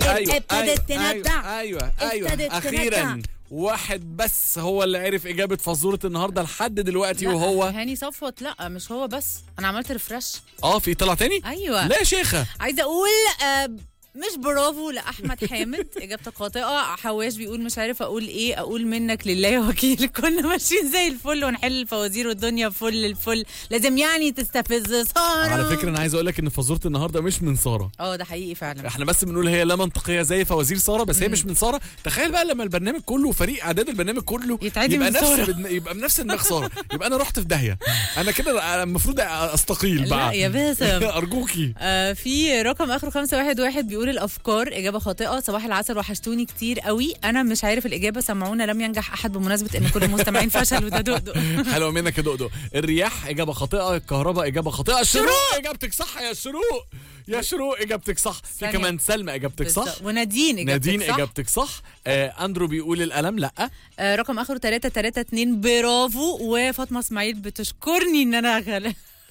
ايوه ابتدت ايوه تندع. ايوه ايوه ابتدت اخيرا تندع. واحد بس هو اللي عرف اجابه فزوره النهارده لحد دلوقتي لا، وهو هاني صفوت لا مش هو بس انا عملت ريفرش اه في طلع تاني ايوه لا يا شيخه عايزه اقول آه مش برافو لاحمد حامد اجابتك خاطئه حواش بيقول مش عارف اقول ايه اقول منك لله وكيل كنا ماشيين زي الفل ونحل الفوازير والدنيا فل الفل لازم يعني تستفز ساره على فكره انا عايز اقول لك ان فزوره النهارده مش من ساره اه ده حقيقي فعلا احنا بس بنقول هي لا منطقيه زي فوازير ساره بس هي مش من ساره تخيل بقى لما البرنامج كله فريق اعداد البرنامج كله يتعدي يبقى من نفس سارة. بدن- يبقى بنفس دماغ ساره يبقى انا رحت في داهيه انا كده المفروض استقيل لا بقى يا باسم ارجوكي آه في رقم اخره 511 بيقول الافكار اجابه خاطئه صباح العسل وحشتوني كتير قوي انا مش عارف الاجابه سمعونا لم ينجح احد بمناسبه ان كل المستمعين فشلوا ده دقدق حلوه منك يا دقدق الرياح اجابه خاطئه الكهرباء اجابه خاطئه الشروق اجابتك صح يا شروق يا شروق اجابتك صح في ثانية. كمان سلمى اجابتك صح بالظبط. ونادين اجابتك نادين صح اجابتك صح آه اندرو بيقول القلم لا آه رقم اخره 332 برافو وفاطمه اسماعيل بتشكرني ان انا غل...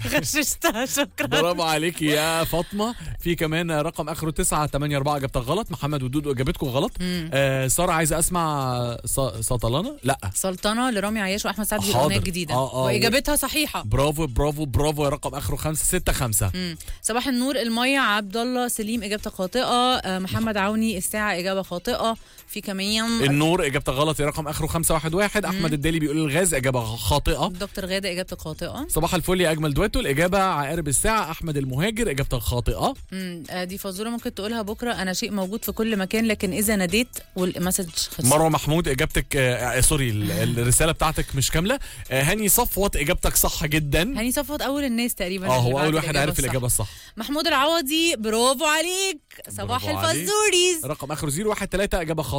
غششتها شكرا برافو عليكي يا فاطمه في كمان رقم اخره 9 8 4 اجابتك غلط محمد ودود اجابتكم غلط آه ساره عايزه اسمع س- سطلانه لا سلطنه لرامي عياش واحمد سعد دي حاضر. الاغنيه الجديده آه، آه. واجابتها صحيحه برافو برافو برافو يا رقم اخره 5 6 5 مم. صباح النور المية عبد الله سليم اجابتك خاطئه آه محمد عوني الساعه اجابه خاطئه في كمان النور اجابتك غلط يا رقم اخره 511 احمد الدالي بيقول الغاز اجابه خاطئه دكتور غاده اجابتك خاطئه صباح الفل يا اجمل دويتو الاجابه عقارب الساعه احمد المهاجر اجابتك خاطئه مم. آه دي فزوره ممكن تقولها بكره انا شيء موجود في كل مكان لكن اذا ناديت والمسج خلص مروه محمود اجابتك آه آه، سوري ال- الرساله بتاعتك مش كامله آه هاني صفوت اجابتك صح جدا هاني صفوت اول الناس تقريبا اه اللي هو بعت اول واحد الإجابة عارف الصح. الاجابه الصح محمود العوضي برافو عليك صباح برافو عليك. الفزوريز رقم اخره 013 اجابه خاطئه